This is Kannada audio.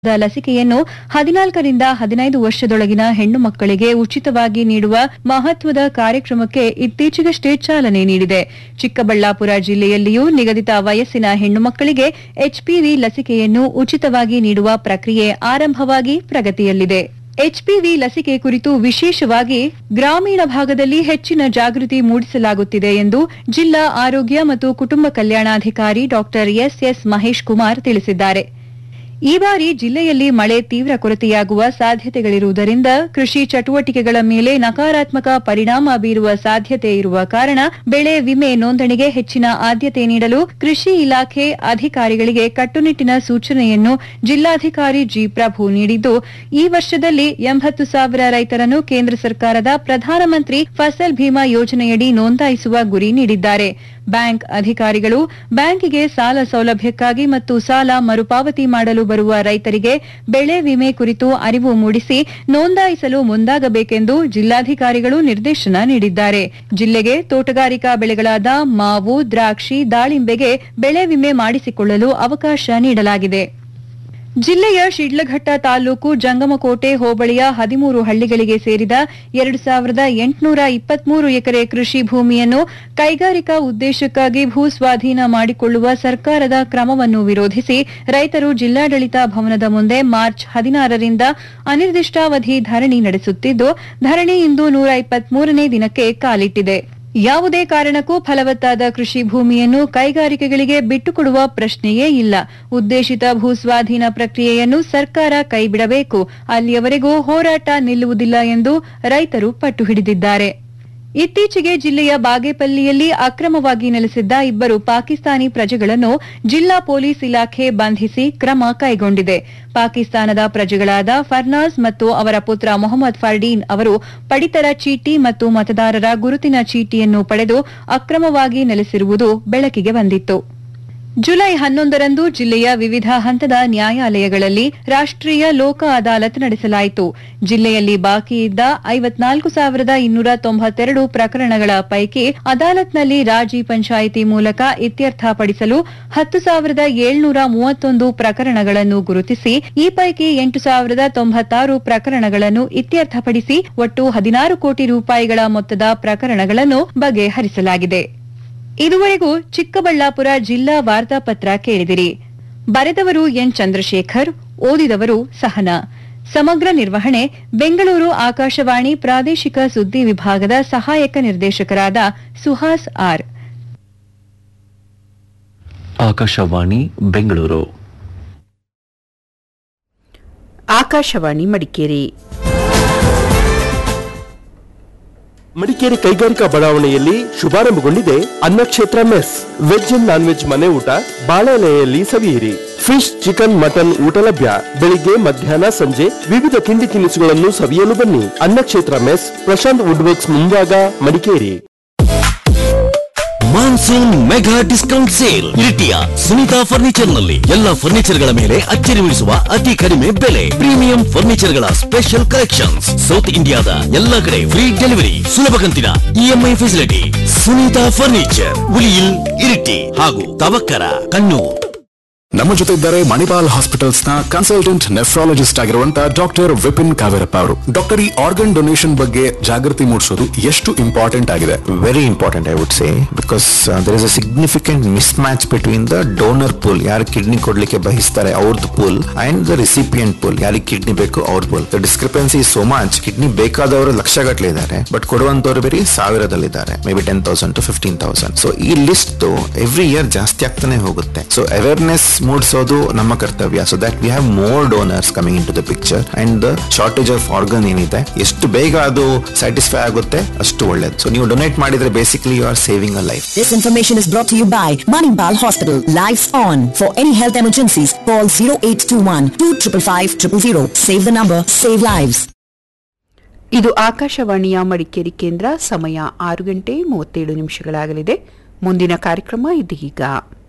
ದ ಲಸಿಕೆಯನ್ನು ಹದಿನಾಲ್ಕರಿಂದ ಹದಿನೈದು ವರ್ಷದೊಳಗಿನ ಹೆಣ್ಣು ಮಕ್ಕಳಿಗೆ ಉಚಿತವಾಗಿ ನೀಡುವ ಮಹತ್ವದ ಕಾರ್ಯಕ್ರಮಕ್ಕೆ ಇತ್ತೀಚೆಗಷ್ಟೇ ಚಾಲನೆ ನೀಡಿದೆ ಚಿಕ್ಕಬಳ್ಳಾಪುರ ಜಿಲ್ಲೆಯಲ್ಲಿಯೂ ನಿಗದಿತ ವಯಸ್ಸಿನ ಹೆಣ್ಣು ಮಕ್ಕಳಿಗೆ ಎಚ್ಪಿವಿ ಲಸಿಕೆಯನ್ನು ಉಚಿತವಾಗಿ ನೀಡುವ ಪ್ರಕ್ರಿಯೆ ಆರಂಭವಾಗಿ ಪ್ರಗತಿಯಲ್ಲಿದೆ ಎಚ್ಪಿವಿ ಲಸಿಕೆ ಕುರಿತು ವಿಶೇಷವಾಗಿ ಗ್ರಾಮೀಣ ಭಾಗದಲ್ಲಿ ಹೆಚ್ಚಿನ ಜಾಗೃತಿ ಮೂಡಿಸಲಾಗುತ್ತಿದೆ ಎಂದು ಜಿಲ್ಲಾ ಆರೋಗ್ಯ ಮತ್ತು ಕುಟುಂಬ ಕಲ್ಯಾಣಾಧಿಕಾರಿ ಡಾ ಎಸ್ಎಸ್ ಮಹೇಶ್ ಕುಮಾರ್ ತಿಳಿಸಿದ್ದಾರೆ ಈ ಬಾರಿ ಜಿಲ್ಲೆಯಲ್ಲಿ ಮಳೆ ತೀವ್ರ ಕೊರತೆಯಾಗುವ ಸಾಧ್ಯತೆಗಳಿರುವುದರಿಂದ ಕೃಷಿ ಚಟುವಟಿಕೆಗಳ ಮೇಲೆ ನಕಾರಾತ್ಮಕ ಪರಿಣಾಮ ಬೀರುವ ಸಾಧ್ಯತೆ ಇರುವ ಕಾರಣ ಬೆಳೆ ವಿಮೆ ನೋಂದಣಿಗೆ ಹೆಚ್ಚಿನ ಆದ್ಯತೆ ನೀಡಲು ಕೃಷಿ ಇಲಾಖೆ ಅಧಿಕಾರಿಗಳಿಗೆ ಕಟ್ಟುನಿಟ್ಟಿನ ಸೂಚನೆಯನ್ನು ಜಿಲ್ಲಾಧಿಕಾರಿ ಜಿ ಪ್ರಭು ನೀಡಿದ್ದು ಈ ವರ್ಷದಲ್ಲಿ ಎಂಬತ್ತು ಸಾವಿರ ರೈತರನ್ನು ಕೇಂದ್ರ ಸರ್ಕಾರದ ಪ್ರಧಾನಮಂತ್ರಿ ಫಸಲ್ ಭೀಮಾ ಯೋಜನೆಯಡಿ ನೋಂದಾಯಿಸುವ ಗುರಿ ನೀಡಿದ್ದಾರೆ ಬ್ಯಾಂಕ್ ಅಧಿಕಾರಿಗಳು ಬ್ಯಾಂಕಿಗೆ ಸಾಲ ಸೌಲಭ್ಯಕ್ಕಾಗಿ ಮತ್ತು ಸಾಲ ಮರುಪಾವತಿ ಮಾಡಲು ಬರುವ ರೈತರಿಗೆ ಬೆಳೆ ವಿಮೆ ಕುರಿತು ಅರಿವು ಮೂಡಿಸಿ ನೋಂದಾಯಿಸಲು ಮುಂದಾಗಬೇಕೆಂದು ಜಿಲ್ಲಾಧಿಕಾರಿಗಳು ನಿರ್ದೇಶನ ನೀಡಿದ್ದಾರೆ ಜಿಲ್ಲೆಗೆ ತೋಟಗಾರಿಕಾ ಬೆಳೆಗಳಾದ ಮಾವು ದ್ರಾಕ್ಷಿ ದಾಳಿಂಬೆಗೆ ಬೆಳೆ ವಿಮೆ ಮಾಡಿಸಿಕೊಳ್ಳಲು ಅವಕಾಶ ನೀಡಲಾಗಿದೆ ಜಿಲ್ಲೆಯ ಶಿಡ್ಲಘಟ್ಟ ತಾಲೂಕು ಜಂಗಮಕೋಟೆ ಹೋಬಳಿಯ ಹದಿಮೂರು ಹಳ್ಳಿಗಳಿಗೆ ಸೇರಿದ ಎರಡು ಸಾವಿರದ ಎಂಟುನೂರ ಇಪ್ಪತ್ಮೂರು ಎಕರೆ ಕೃಷಿ ಭೂಮಿಯನ್ನು ಕೈಗಾರಿಕಾ ಉದ್ದೇಶಕ್ಕಾಗಿ ಭೂ ಸ್ವಾಧೀನ ಮಾಡಿಕೊಳ್ಳುವ ಸರ್ಕಾರದ ಕ್ರಮವನ್ನು ವಿರೋಧಿಸಿ ರೈತರು ಜಿಲ್ಲಾಡಳಿತ ಭವನದ ಮುಂದೆ ಮಾರ್ಚ್ ಹದಿನಾರರಿಂದ ಅನಿರ್ದಿಷ್ಟಾವಧಿ ಧರಣಿ ನಡೆಸುತ್ತಿದ್ದು ಧರಣಿ ಇಂದು ನೂರ ಇಪ್ಪತ್ಮೂರನೇ ದಿನಕ್ಕೆ ಕಾಲಿಟ್ಟಿದೆ ಯಾವುದೇ ಕಾರಣಕ್ಕೂ ಫಲವತ್ತಾದ ಕೃಷಿ ಭೂಮಿಯನ್ನು ಕೈಗಾರಿಕೆಗಳಿಗೆ ಬಿಟ್ಟುಕೊಡುವ ಪ್ರಶ್ನೆಯೇ ಇಲ್ಲ ಉದ್ದೇಶಿತ ಭೂಸ್ವಾಧೀನ ಪ್ರಕ್ರಿಯೆಯನ್ನು ಸರ್ಕಾರ ಕೈಬಿಡಬೇಕು ಅಲ್ಲಿಯವರೆಗೂ ಹೋರಾಟ ನಿಲ್ಲುವುದಿಲ್ಲ ಎಂದು ರೈತರು ಪಟ್ಟು ಹಿಡಿದಿದ್ದಾರೆ ಇತ್ತೀಚೆಗೆ ಜಿಲ್ಲೆಯ ಬಾಗೇಪಲ್ಲಿಯಲ್ಲಿ ಅಕ್ರಮವಾಗಿ ನೆಲೆಸಿದ್ದ ಇಬ್ಬರು ಪಾಕಿಸ್ತಾನಿ ಪ್ರಜೆಗಳನ್ನು ಜಿಲ್ಲಾ ಪೊಲೀಸ್ ಇಲಾಖೆ ಬಂಧಿಸಿ ಕ್ರಮ ಕೈಗೊಂಡಿದೆ ಪಾಕಿಸ್ತಾನದ ಪ್ರಜೆಗಳಾದ ಫರ್ನಾಜ್ ಮತ್ತು ಅವರ ಪುತ್ರ ಮೊಹಮ್ಮದ್ ಫರ್ಡೀನ್ ಅವರು ಪಡಿತರ ಚೀಟಿ ಮತ್ತು ಮತದಾರರ ಗುರುತಿನ ಚೀಟಿಯನ್ನು ಪಡೆದು ಅಕ್ರಮವಾಗಿ ನೆಲೆಸಿರುವುದು ಬೆಳಕಿಗೆ ಬಂದಿತ್ತು ಜುಲೈ ಹನ್ನೊಂದರಂದು ಜಿಲ್ಲೆಯ ವಿವಿಧ ಹಂತದ ನ್ಯಾಯಾಲಯಗಳಲ್ಲಿ ರಾಷ್ಟ್ರೀಯ ಲೋಕ ಅದಾಲತ್ ನಡೆಸಲಾಯಿತು ಜಿಲ್ಲೆಯಲ್ಲಿ ಬಾಕಿ ಇದ್ದ ಐವತ್ನಾಲ್ಕು ಸಾವಿರದ ಇನ್ನೂರ ತೊಂಬತ್ತೆರಡು ಪ್ರಕರಣಗಳ ಪೈಕಿ ಅದಾಲತ್ನಲ್ಲಿ ರಾಜಿ ಪಂಚಾಯಿತಿ ಮೂಲಕ ಇತ್ಯರ್ಥಪಡಿಸಲು ಹತ್ತು ಸಾವಿರದ ಏಳ್ನೂರ ಮೂವತ್ತೊಂದು ಪ್ರಕರಣಗಳನ್ನು ಗುರುತಿಸಿ ಈ ಪೈಕಿ ಎಂಟು ಸಾವಿರದ ತೊಂಬತ್ತಾರು ಪ್ರಕರಣಗಳನ್ನು ಇತ್ಯರ್ಥಪಡಿಸಿ ಒಟ್ಟು ಹದಿನಾರು ಕೋಟಿ ರೂಪಾಯಿಗಳ ಮೊತ್ತದ ಪ್ರಕರಣಗಳನ್ನು ಬಗೆಹರಿಸಲಾಗಿದೆ ಇದುವರೆಗೂ ಚಿಕ್ಕಬಳ್ಳಾಪುರ ಜಿಲ್ಲಾ ವಾರ್ತಾಪತ್ರ ಕೇಳಿದಿರಿ ಬರೆದವರು ಎನ್ ಚಂದ್ರಶೇಖರ್ ಓದಿದವರು ಸಹನಾ ಸಮಗ್ರ ನಿರ್ವಹಣೆ ಬೆಂಗಳೂರು ಆಕಾಶವಾಣಿ ಪ್ರಾದೇಶಿಕ ಸುದ್ದಿ ವಿಭಾಗದ ಸಹಾಯಕ ನಿರ್ದೇಶಕರಾದ ಸುಹಾಸ್ ಆರ್ ಆಕಾಶವಾಣಿ ಬೆಂಗಳೂರು ಆಕಾಶವಾಣಿ ಮಡಿಕೇರಿ ಮಡಿಕೇರಿ ಕೈಗಾರಿಕಾ ಬಡಾವಣೆಯಲ್ಲಿ ಶುಭಾರಂಭಗೊಂಡಿದೆ Annakshetra mess veg and non veg ಮನೆ ಊಟ ಬಾಳೆಲೆಯಲ್ಲಿ ಸವಿಯಿರಿ ಫಿಶ್ ಚಿಕನ್ ಮಟನ್ ಊಟ ಲಭ್ಯ ಬೆಳಿಗ್ಗೆ ಮಧ್ಯಾಹ್ನ ಸಂಜೆ ವಿವಿಧ ತಿಂಡಿ ತಿನಿಸುಗಳನ್ನು ಸವಿಯಲು ಬನ್ನಿ ಅನ್ನಕ್ಷೇತ್ರ ಮೆಸ್ ಪ್ರಶಾಂತ್ ವುಡ್ವರ್ಕ್ಸ್ ಮುಂಭಾಗ Madikeri monsoon mega discount sale ಇರಿಟಿಯ ಸುನೀತಾ ಫರ್ನಿಚರ್ ನಲ್ಲಿ ಎಲ್ಲ ಫರ್ನಿಚರ್ ಗಳ ಮೇಲೆ ಅಚ್ಚರಿ ಉಳಿಸುವ ಅತಿ ಕಡಿಮೆ ಬೆಲೆ ಪ್ರೀಮಿಯಂ ಫರ್ನಿಚರ್ ಗಳ ಸ್ಪೆಷಲ್ ಕಲೆಕ್ಷನ್ಸ್ ಸೌತ್ ಇಂಡಿಯಾದ ಎಲ್ಲ ಕಡೆ ಫ್ರೀ ಡೆಲಿವರಿ ಸುಲಭ ಕಂತಿನ EMI facility Sunita furniture Uliyil Iritty ಹಾಗೂ ತವಕ್ಕರ ಕಣ್ಣೂರ್ ನಮ್ಮ ಜೊತೆ ಇದ್ದಾರೆ ಮಣಿಪಾಲ್ ಹಾಸ್ಪಿಟಲ್ಸ್ ನ ಕನ್ಸಲ್ಟೆಂಟ್ ನೆಫ್ರಾಲಜಿಸ್ಟ್ ಆಗಿರುವಂತ ಡಾಕ್ಟರ್ ವಿಪಿನ್ ಕಾವೇರಪ್ಪ ಅವರು ಡಾಕ್ಟರ್ ಈ ಆರ್ಗನ್ ಡೊನೇಷನ್ ಬಗ್ಗೆ ಜಾಗೃತಿ ಮೂಡಿಸೋದು ಎಷ್ಟು ಇಂಪಾರ್ಟೆಂಟ್ ಆಗಿದೆ very important i would say because uh, there is a significant mismatch between the donor pool ಯಾರು ಕಿಡ್ನಿ ಕೊಡ್ಲಿಕ್ಕೆ ಬಯಸ್ತಾರೆ ಅವ್ರದ್ದು pool and the recipient pool ಯಾರಿಗೆ ಕಿಡ್ನಿ ಬೇಕು ಅವ್ರ pool the discrepancy so much kidney ಬೇಕಾದವರು ಲಕ್ಷ ಗಟ್ಟಲೆ ಇದ್ದಾರೆ ಬಟ್ ಕೊಡುವಂತವ್ರು ಬರೀ ಸಾವಿರದಲ್ಲಿದ್ದಾರೆ maybe ten thousand to fifteen thousand so ಈ ಲಿಸ್ಟ್ ಎವ್ರಿ ಇಯರ್ ಜಾಸ್ತಿ ಆಗ್ತಾನೆ ಹೋಗುತ್ತೆ ಸೊ ಅವೇರ್ನೆಸ್ ಮೂಡಿಸೋದು ನಮ್ಮ ಕರ್ತವ್ಯ so that we have more donors coming into the picture and the shortage of organ ಏನಿದೆ ಎಷ್ಟು ಬೇಗ ಅದು ಸ್ಯಾಟಿಸ್ಫೈ ಆಗುತ್ತೆ ಅಷ್ಟು ಒಳ್ಳೇದು ಸೊ ನೀವು ಡೊನೇಟ್ ಮಾಡಿದ್ರೆ basically you are saving a life This information is brought to you by Manipal Hospital. Lives on. For any health emergencies, call 0821 255 000. Save the number, save lives. ಇದು ಆಕಾಶವಾಣಿಯ ಮಡಿಕೇರಿ ಕೇಂದ್ರ ಸಮಯ ಆರು ಗಂಟೆ ಮೂವತ್ತೇಳು ನಿಮಿಷಗಳಾಗಲಿದೆ ಮುಂದಿನ ಕಾರ್ಯಕ್ರಮ ಇದೀಗ